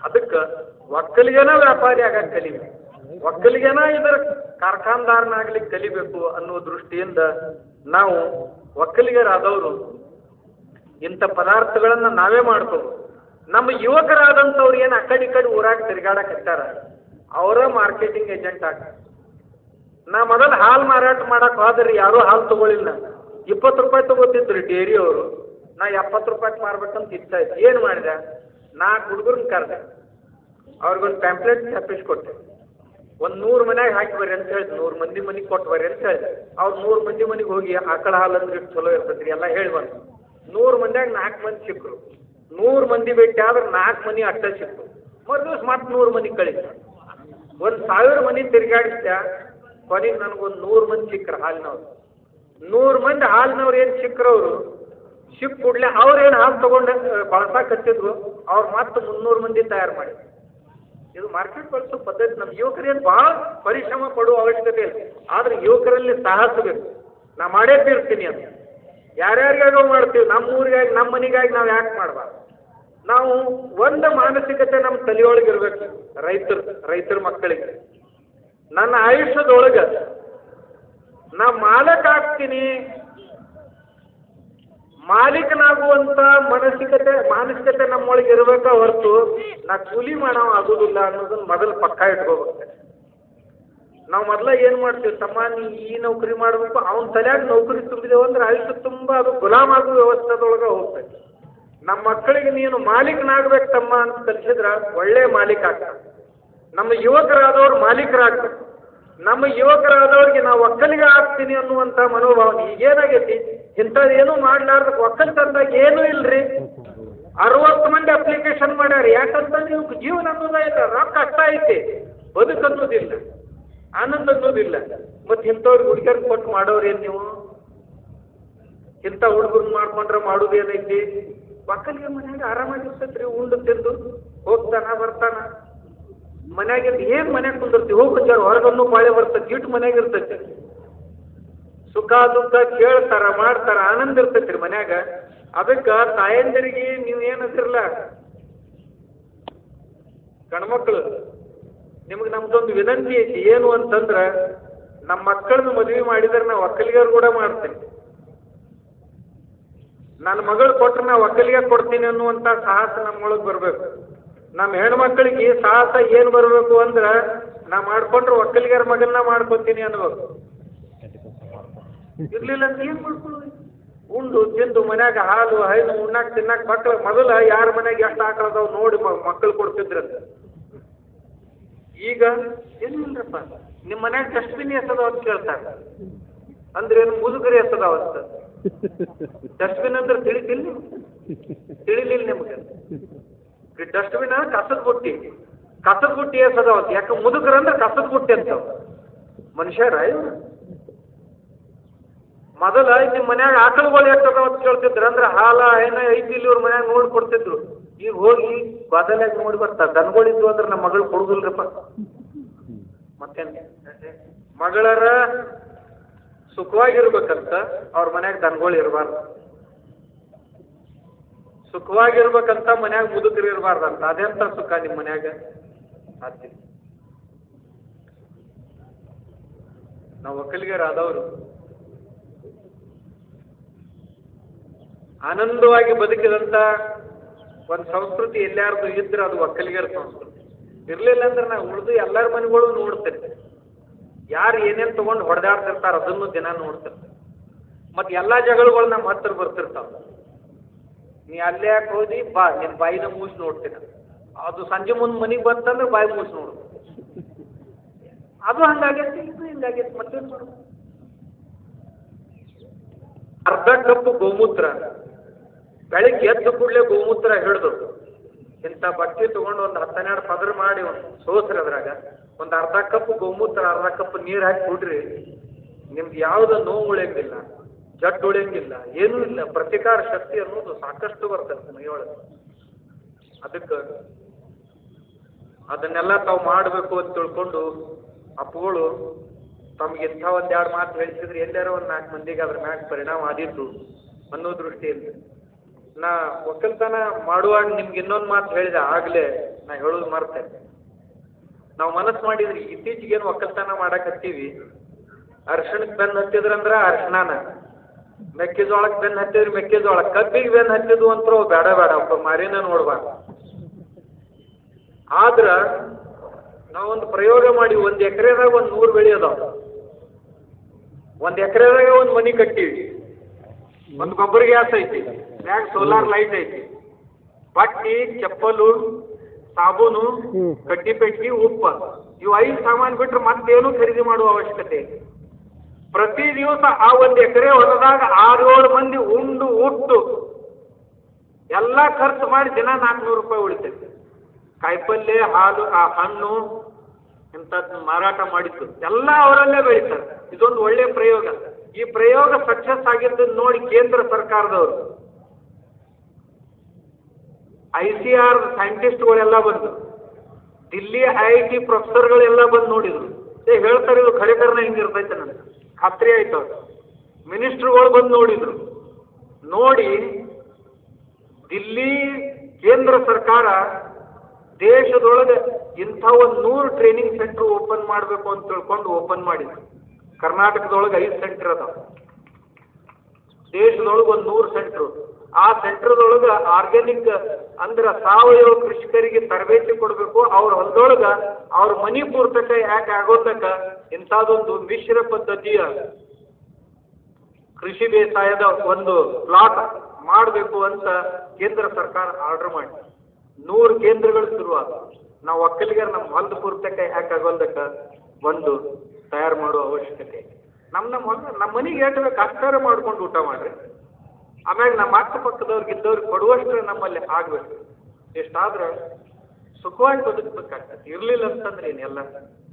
ಅದಕ್ಕೆ ಒಕ್ಕಲಿಗನ ವ್ಯಾಪಾರಿ ಆಗ ಕಲಿಬೇಕು ಒಕ್ಕಲಿಗನ ಇದರ ಕಾರ್ಖಾನದಾರನಾಗ್ಲಿಕ್ಕೆ ಕಲಿಬೇಕು ಅನ್ನೋ ದೃಷ್ಟಿಯಿಂದ ನಾವು ಒಕ್ಕಲಿಗರಾದವರು ಇಂಥ ಪದಾರ್ಥಗಳನ್ನ ನಾವೇ ಮಾಡ್ಕೋಬೇಕು ನಮ್ಮ ಯುವಕರಾದಂಥವ್ರು ಏನು ಆ ಕಡೆ ಈ ಕಡೆ ಊರಾಗ ತಿರುಗಾಡಕತ್ತಾರ ಅವರ ಮಾರ್ಕೆಟಿಂಗ್ ಏಜೆಂಟ್ ಆಗ್ತಾರೆ ನಾ ಮೊದಲು ಹಾಲು ಮಾರಾಟ ಮಾಡಕ್ ಹೋದ್ರಿ ಯಾರೂ ಹಾಲು ತಗೊಳಿಲ್ಲ ಇಪ್ಪತ್ತು ರೂಪಾಯಿ ತಗೋತಿದ್ರಿ ಡೇರಿ ಅವರು ನಾ ಎಪ್ಪತ್ತು ರೂಪಾಯಿ ಮಾರ್ಬೇಕಂತ ಇಚ್ಛಾ ಇತ್ತು ಏನು ಮಾಡಿದೆ ನಾಲ್ಕು ಹುಡುಗರನ್ನ ಕರೆದೆ ಅವ್ರಿಗೊಂದು ಪ್ಯಾಂಪ್ಲೆಟ್ ತಪ್ಪಿಸ್ಕೊಟ್ಟೆ ಒಂದು ನೂರು ಮನ್ಯಾಗ ಹಾಕಿ ಬರ್ರಿ ಅಂತ ಹೇಳಿದೆ ನೂರು ಮಂದಿ ಮನೆಗೆ ಕೊಟ್ಟು ಬರ್ರಿ ಅಂತ ಹೇಳಿದೆ ಅವ್ರು ನೂರು ಮಂದಿ ಮನೆಗೆ ಹೋಗಿ ಆಕಳ ಹಾಲು ಅಂದ್ರೆ ಇಷ್ಟು ಚಲೋ ಇರ್ತೈತ್ರಿ ಎಲ್ಲ ಹೇಳಿ ಬಂದು ನೂರು ಮಂದಿಯಾಗ ನಾಲ್ಕು ಮಂದಿ ಸಿಕ್ಕರು ನೂರು ಮಂದಿ ಭೇಟಿ ಆದ್ರೆ ನಾಲ್ಕು ಮನೆ ಅಟ್ಟ ಸಿಕ್ತು ಮರು ದಿವಸ ಮತ್ತೆ ನೂರು ಮಂದಿ ಕಳಿತ ಒಂದು ಸಾವಿರ ಮನೆ ತಿರುಗಾಡಿಸ್ದ ಕೊನೆಗೆ ನನಗೊಂದು ನೂರು ಮಂದಿ ಸಿಕ್ಕರು ಹಾಲಿನವ್ರು ನೂರು ಮಂದಿ ಹಾಲಿನವ್ರು ಏನು ಸಿಕ್ಕರವ್ರು ಸಿಕ್ಕ ಕೂಡಲೇ ಅವ್ರೇನು ಹಾಲು ತೊಗೊಂಡು ಬಳಸಕ್ಕೆ ಹಚ್ಚಿದ್ರು ಅವ್ರು ಮತ್ತೆ ಮುನ್ನೂರು ಮಂದಿ ತಯಾರು ಮಾಡಿ ಇದು ಮಾರ್ಕೆಟ್ ಬಳಸೋ ಪದ್ಧತಿ ನಮ್ಮ ಯುವಕರೇನು ಭಾಳ ಪರಿಶ್ರಮ ಪಡುವ ಅವಶ್ಯಕತೆ ಇಲ್ಲ ಆದ್ರೆ ಯುವಕರಲ್ಲಿ ಸಾಹಸ ಬೇಕು ನಾ ಮಾಡೇ ತೀರ್ತೀನಿ ಅಂತ ಯಾರ್ಯಾರಿಗಾಗೋ ಮಾಡ್ತೀವಿ ನಮ್ಮ ಊರಿಗಾಗಿ ನಮ್ಮ ಮನೆಗಾಗಿ ನಾವು ಯಾಕೆ ಮಾಡಬಾರ್ದು ನಾವು ಒಂದು ಮಾನಸಿಕತೆ ನಮ್ಮ ತಲೆಯೊಳಗೆ ಇರ್ಬೇಕು ರೈತರು ರೈತರ ಮಕ್ಕಳಿಗೆ ನನ್ನ ಆಯುಷ್ಯದೊಳಗೆ ನಾ ಮಾಲಕ ಆಗ್ತೀನಿ ಮಾಲೀಕನಾಗುವಂತ ಮಾನಸಿಕತೆ ಮಾನಸಿಕತೆ ನಮ್ಮೊಳಗೆ ಇರಬೇಕ ಹೊರತು ನಾ ಕೂಲಿ ಮಾಡೋ ಆಗೋದಿಲ್ಲ ಅನ್ನೋದನ್ನ ಮೊದಲು ಪಕ್ಕ ಇಟ್ಕೋಬೇಕು ನಾವು ಮೊದಲ ಏನು ಮಾಡ್ತೀವಿ ತಮ್ಮ ನೀ ಈ ನೌಕರಿ ಮಾಡಬೇಕು ಅವನ ತಲೆಯಾಗ ನೌಕರಿ ತುಂಬಿದೆವು ಅಂದ್ರೆ ಆಯುಷ್ಯ ತುಂಬ ಅದು ಗುಲಾಮ್ ಆಗೋ ವ್ಯವಸ್ಥೆದೊಳಗೆ ಹೋಗ್ತೈತೆ ನಮ್ಮ ಮಕ್ಕಳಿಗೆ ನೀನು ಮಾಲೀಕನಾಗ್ಬೇಕು ತಮ್ಮ ಅಂತ ಕಲಿಸಿದ್ರ ಒಳ್ಳೆ ಮಾಲೀಕ ಆಗ್ತಾನೆ ನಮ್ಮ ಯುವಕರಾದವ್ರು ಮಾಲೀಕರಾಗ್ಬೇಕು ನಮ್ಮ ಯುವಕರಾದವ್ರಿಗೆ ನಾವು ಒಕ್ಕಲಿಗ ಆಗ್ತೀನಿ ಅನ್ನುವಂಥ ಮನೋಭಾವನೆ ಈಗೇನಾಗೈತಿ ಇಂಥದ್ದು ಏನೂ ಮಾಡ್ಲಾರ್ದ ಒಕ್ಕಲ್ತನದಾಗ ಏನೂ ಇಲ್ರಿ ಅರವತ್ತು ಮಂದಿ ಅಪ್ಲಿಕೇಶನ್ ಮಾಡ್ಯಾರ ಯಾಕಂತಂದ್ರೆ ಇವ್ಕೆ ಜೀವನ ಅನ್ನೋದೇ ಇಲ್ಲ ರೊಕ್ಕ ಅಷ್ಟ ಐತಿ ಬದುಕು ಅನ್ನೋದಿಲ್ಲ ಆನಂದ ಅನ್ನೋದಿಲ್ಲ ಮತ್ತೆ ಇಂಥವ್ರಿಗೆ ಹುಡುಗಿಯರ್ ಕೊಟ್ಟು ಮಾಡೋರೇನು ನೀವು ಇಂಥ ಹುಡುಗರು ಮಾಡ್ಕೊಂಡ್ರೆ ಮಾಡೋದು ಏನೈತಿ ಒಕ್ಕಲಿಗೆ ಮನ್ಯಾಗ ಆರಾಮಾಗಿರ್ತೈತ್ರಿ ಉಂಡು ತಿಂದು ಹೋಗ್ತಾನ ಬರ್ತಾನ ಮನ್ಯಾಗಿಂದ ಏನ್ ಮನ್ಯಾಗ ಕುಂದಿರ್ತೀವಿ ಹೋಗಿ ಒಂಜಾರ ಹೊರಗನ್ನು ಪಾಳೆ ಬರ್ತೈತಿ ಇಟ್ಟು ಮನ್ಯಾಗ ಇರ್ತೈತಿ ಸುಖ ದುಃಖ ಕೇಳ್ತಾರ ಮಾಡ್ತಾರ ಆನಂದ ಇರ್ತೈತ್ರಿ ಮನ್ಯಾಗ ಅದಕ್ಕೆ ತಾಯಂದಿರಿಗೆ ನೀವು ಏನಂತಿರಲ್ಲ ಗಂಡ್ಮಕ್ಳು ನಿಮ್ಗೆ ನಮ್ದೊಂದು ವಿನಂತಿ ಐತಿ ಏನು ಅಂತಂದ್ರ ನಮ್ಮ ಮಕ್ಕಳನ್ನ ಮದುವೆ ಮಾಡಿದ್ರೆ ನಾವು ಒಕ್ಕಲಿಗರು ಕೂಡ ಮಾಡ್ತೇನೆ ನನ್ನ ಮಗಳು ಕೊಟ್ರೆ ನಾ ಒಕ್ಕಲಿಗೆ ಕೊಡ್ತೀನಿ ಅನ್ನುವಂಥ ಸಾಹಸ ನಮ್ಮೊಳಗೆ ಬರಬೇಕು ನಮ್ಮ ಹೆಣ್ಮಕ್ಳಿಗೆ ಸಾಹಸ ಏನು ಬರಬೇಕು ಅಂದ್ರೆ ನಾ ಮಾಡ್ಕೊಂಡ್ರೆ ಒಕ್ಕಲಿಗರ ಮಗನ್ನ ಮಾಡ್ಕೊತೀನಿ ಅನ್ಬೇಕು ಇರ್ಲಿಲ್ಲ ಅಂತ ಏನು ಮಾಡ್ಕೊಳ್ಳೋದು ಉಂಡು ತಿಂದು ಮನ್ಯಾಗ ಹಾಲು ಹೈನು ಉಣ್ಣಾಕ ತಿನ್ನಾಕ ಮಕ್ಳು ಮೊದಲ ಯಾರ ಮನ್ಯಾಗ ಎಷ್ಟು ಆಕಳದಾವ್ ನೋಡಿ ಮಕ್ಕಳು ಕೊಡ್ತಿದ್ರಂತ ಈಗ ಏನು ಇಲ್ರಪ್ಪ ನಿಮ್ಮ ಮನ್ಯಾಗ ಡಸ್ಟ್ಬಿನ್ ಎಸದಾವ ಅಂತ ಕೇಳ್ತಾರೆ ಅಂದ್ರೆ ಏನು ಮುದುಕರಿ ಎಸದಾವ ಅಂತ ಡಸ್ಟ್ಬಿನ್ ಅಂದ್ರೆ ತಿಳಿತಿಲ್ಲ ನೀವು? ತಿಳಿಲಿಲ್ಲ ನಿಮಗೆ ಡಸ್ಟ್ಬಿನ್ ಕಸದ ಬುಟ್ಟಿ ಕಸದ ಬುಟ್ಟಿ ಎಸದಾವ ಅಂತ ಯಾಕೆ ಮುದುಕರ ಅಂದ್ರೆ ಕಸದ ಬುಟ್ಟಿ ಅಂತ ಮನುಷ್ಯರ ಇವ್ರು ಮೊದಲ ನಿಮ್ಮ ಮನ್ಯಾಗ ಆಕಳುಗಳು ಎಷ್ಟದಾವ ಅಂತ ಕೇಳ್ತಿದ್ರು ಅಂದ್ರೆ ಹಾಲ ಏನ ಐತಿ ಇಲ್ಲಿ ಇವ್ರ ಮನ್ಯಾಗ ನೋಡಿ ಕೊಡ್ತಿದ್ರು ಈಗ ಹೋಗಿ ಬದಲಾಗಿ ನೋಡಿ ಬರ್ತಾರೆ ದನಗಳಿದ್ವು ಅಂದ್ರೆ ನಮ್ಮ ಮಗಳು ಕೊಡುದಿಲ್ರಪ್ಪ ಮತ್ತೇನ್ ಮಗಳರ ಸುಖವಾಗಿರ್ಬೇಕಂತ ಅವ್ರ ಮನ್ಯಾಗ ದನಗಳು ಇರಬಾರ್ದು ಸುಖವಾಗಿರ್ಬೇಕಂತ ಮನ್ಯಾಗ ಮುದುಕರು ಇರಬಾರ್ದಂತ ಅದೆಂತ ಸುಖ ನಿಮ್ಮ ಮನ್ಯಾಗ ಸಾಧ್ಯ ಇಲ್ಲ. ನಾವು ಒಕ್ಕಲಿಗರಾದವರು ಆನಂದವಾಗಿ ಬದುಕಿದಂತ ಒಂದು ಸಂಸ್ಕೃತಿ ಎಲ್ಲಾರ್ದು ಇದ್ರೆ ಅದು ಒಕ್ಕಲಿಗರ ಸಂಸ್ಕೃತಿ ಇರ್ಲಿಲ್ಲ ಅಂದ್ರೆ ನಾವು ಉಳಿದು ಎಲ್ಲರ ಮನೆಗಳು ನೋಡ್ತೇನೆ ಯಾರು ಏನೇನು ತಗೊಂಡು ಹೊಡೆದಾಡ್ತಿರ್ತಾರ ಅದನ್ನು ದಿನ ನೋಡ್ತಿರ್ತಾರೆ ಮತ್ತೆ ಎಲ್ಲಾ ಜಗಳಗಳು ನಮ್ಮ ಹತ್ರ ಬರ್ತಿರ್ತಾವ ನೀ ಅಲ್ಲೇ ಯಾಕೆ ಹೋದಿ ಬಾ ನಿನ್ ಬಾಯಿನ ಮೂಸಿ ನೋಡ್ತೀನಿ ಅದು ಸಂಜೆ ಮುಂದೆ ಮನೆಗೆ ಬಂತಂದ್ರೆ ಬಾಯಿ ಮೂಸಿ ನೋಡು ಅದು ಹಂಗಾಗೈತಿ ಇದು ಹಿಂಗಾಗೈತಿ ಮತ್ತೇನು ಮಾಡೋದು ಅರ್ಧ ಕಪ್ ಗೋಮೂತ್ರ ಬೆಳಿಗ್ಗೆ ಎದ್ದು ಕೂಡಲೇ ಗೋಮೂತ್ರ ಹಿಡಿದು ಇಂಥ ಬಟ್ಟೆ ತಗೊಂಡು ಒಂದು ಹತ್ತೆರಡು ಪದರ ಮಾಡಿ ಒಂದು ಸೋಸ್ರಿ ಅದ್ರಾಗ ಒಂದು ಅರ್ಧ ಕಪ್ ಗೋಮೂತ್ರ ಅರ್ಧ ಕಪ್ ನೀರು ಹಾಕಿ ಕುಡ್ರಿ ನಿಮ್ಗೆ ಯಾವ್ದು ನೋವು ಉಳಿಯಂಗಿಲ್ಲ ಜಡ್ಡು ಉಳಿಯಂಗಿಲ್ಲ ಏನೂ ಇಲ್ಲ ಪ್ರತಿಕಾರ ಶಕ್ತಿ ಅನ್ನೋದು ಸಾಕಷ್ಟು ಬರ್ತದೆ ಮೈಯೊಳಗೆ ಅದಕ್ಕೆ ಅದನ್ನೆಲ್ಲ ತಾವು ಮಾಡಬೇಕು ಅಂತ ತಿಳ್ಕೊಂಡು ಅಪ್ಪಗಳು ತಮ್ಗೆ ಇಂಥ ಒಂದ್ ಎರಡು ಮಾತು ಹೇಳಿಸಿದ್ರೆ ಎಲ್ಲಾರೋ ಒಂದು ನಾಲ್ಕು ಮಂದಿಗೆ ಅದ್ರ ಮ್ಯಾಗ ಪರಿಣಾಮ ಆದಿತ್ತು ಅನ್ನೋ ದೃಷ್ಟಿಯಿಂದ ನಾ ಒಕ್ಕಲ್ತನ ಮಾಡುವಾಗ ನಿಮ್ಗೆ ಇನ್ನೊಂದು ಮಾತು ಹೇಳಿದೆ ಆಗ್ಲೇ ನಾ ಹೇಳೋದು ಮರ್ತೆ ನಾವು ಮನಸ್ಸು ಮಾಡಿದ್ರಿ ಇತ್ತೀಚೆಗೇನು ಒಕ್ಕಲ್ತನ ಮಾಡಕತ್ತೀವಿ ಅರ್ಶಿಣಕ್ಕೆ ಬೆನ್ನು ಹತ್ತಿದ್ರಂದ್ರ ಅರ್ಶಿಣಾನ ಮೆಕ್ಕೆಜೋಳಕ್ಕೆ ಬೆನ್ನು ಹತ್ತಿದ್ರಿ ಮೆಕ್ಕೆಜೋಳ ಕಬ್ಬಿಗೆ ಬೆನ್ನು ಹತ್ತಿದ್ವು ಅಂತರೂ ಬೇಡ ಬೇಡ ಒಬ್ಬ ಮಾರಿನ ನೋಡ್ಬಾರ್ದು ಆದ್ರ ನಾವೊಂದು ಪ್ರಯೋಗ ಮಾಡಿ ಒಂದು ಎಕರೆದಾಗ ಒಂದು ನೂರು ಬೆಳೆ ಅದಾವ ಒಂದು ಎಕರೆದಾಗ ಒಂದು ಮನಿ ಕಟ್ಟಿವಿ ಒಂದು ಗೊಬ್ಬರ ಗ್ಯಾಸ್ ಐತಿ ಮ್ಯಾಗ ಸೋಲಾರ್ ಲೈಟ್ ಐತಿ ಬಟ್ಟಿ ಚಪ್ಪಲು ಸಾಬೂನು ಹ್ಮ್. ಕಡ್ಡಿ ಪೆಟ್ಟಿ ಉಪ್ಪ ಇವು ಐದು ಸಾಮಾನು ಬಿಟ್ರೆ ಮತ್ತೇನು ಖರೀದಿ ಮಾಡುವ ಅವಶ್ಯಕತೆ ಇಲ್ಲ. ಪ್ರತಿ ದಿವಸ ಆ ಒಂದು ಎಕರೆ ಹೊಲದಾಗ ಆರು ಏಳು ಮಂದಿ ಉಂಡು ಉಟ್ಟು ಎಲ್ಲ ಖರ್ಚು ಮಾಡಿ ದಿನ ನಾಲ್ಕುನೂರು ರೂಪಾಯಿ ಉಳಿತೈತಿ ಕಾಯಿಪಲ್ಯ ಹಾಲು ಆ ಹಣ್ಣು ಇಂಥದ್ದು ಮಾರಾಟ ಮಾಡಿದ್ದು ಎಲ್ಲ ಅವರಲ್ಲೇ ಬೆಳೀತಾರೆ ಇದೊಂದು ಒಳ್ಳೆಯ ಪ್ರಯೋಗ ಈ ಪ್ರಯೋಗ ಸಕ್ಸಸ್ ಆಗಿದ್ದನ್ನು ನೋಡಿ ಕೇಂದ್ರ ಸರ್ಕಾರದವರು ಐ ಸಿ ಆರ್ ಸೈಂಟಿಸ್ಟ್ಗಳೆಲ್ಲ ಬಂದು ದಿಲ್ಲಿ ಐ ಐ ಟಿ ಪ್ರೊಫೆಸರ್ಗಳೆಲ್ಲ ಬಂದು ನೋಡಿದ್ರು ಏ ಹೇಳ್ತಾರೆ ಇದು ಖರೇಖರನ ಹಿಂಗಿರ್ತೈತೆ ನನಗೆ ಖಾತ್ರಿ ಆಯ್ತು ಅವ್ರು ಮಿನಿಸ್ಟ್ರುಗಳು ಬಂದು ನೋಡಿದ್ರು ನೋಡಿ ದಿಲ್ಲಿ ಕೇಂದ್ರ ಸರ್ಕಾರ ದೇಶದೊಳಗೆ ಇಂಥ ಒಂದು ನೂರು ಟ್ರೈನಿಂಗ್ ಸೆಂಟರ್ ಓಪನ್ ಮಾಡಬೇಕು ಅಂತ ತಿಳ್ಕೊಂಡು ಓಪನ್ ಮಾಡಿದ್ರು ಕರ್ನಾಟಕದೊಳಗೆ ಐದು ಸೆಂಟರ್ ಅದಾವ ದೇಶದೊಳಗೆ ಒಂದು ನೂರು ಸೆಂಟ್ರು ಆ ಸೆಂಟರ್ದೊಳಗೆ ಆರ್ಗ್ಯಾನಿಕ್ ಅಂದ್ರೆ ಸಾವಯವ ಕೃಷಿಕರಿಗೆ ತರಬೇತಿ ಕೊಡಬೇಕು ಅವ್ರ ಹೊಲದೊಳಗ ಅವ್ರ ಮನಿ ಪೂರ್ತಕ ಯಾಕೆ ಆಗೋತಕ ಇಂಥದ್ದೊಂದು ಮಿಶ್ರ ಪದ್ಧತಿಯ ಕೃಷಿ ಬೇಸಾಯದ ಒಂದು ಪ್ಲಾಟ್ ಮಾಡಬೇಕು ಅಂತ ಕೇಂದ್ರ ಸರ್ಕಾರ ಆರ್ಡರ್ ಮಾಡಿ ನೂರು ಕೇಂದ್ರಗಳು ಶುರುವಾದ ನಾವು ಒಕ್ಕಲಿಗರ ನಮ್ಮ ಹೊಲದ ಪೂರ್ತಕ ಯಾಕೆ ಆಗೋಲ್ದಕ್ಕ ಒಂದು ತಯಾರು ಮಾಡುವ ಅವಶ್ಯಕತೆ ಐತಿ. ನಮ್ಮ ನಮ್ಮ ಹೊಲ ನಮ್ಮ ಮನೆಗೆ ಎಷ್ಟು ಬೇಕು ಅಷ್ಟಾರ ಮಾಡ್ಕೊಂಡು ಊಟ ಮಾಡ್ರಿ ಆಮ್ಯಾಗ ನಮ್ಮ ಅಕ್ಕಪಕ್ಕದವ್ರಿಗೆ ಇದ್ದವ್ರಿಗೆ ಕೊಡುವಷ್ಟು ನಮ್ಮಲ್ಲಿ ಆಗ್ಬೇಕು ಇಷ್ಟಾದ್ರೆ ಸುಖವಾಗಿ ಬದುಕಬೇಕಾಗ್ತದೆ ಇರ್ಲಿಲ್ಲ ಅಂತಂದ್ರೆ ಏನೆಲ್ಲ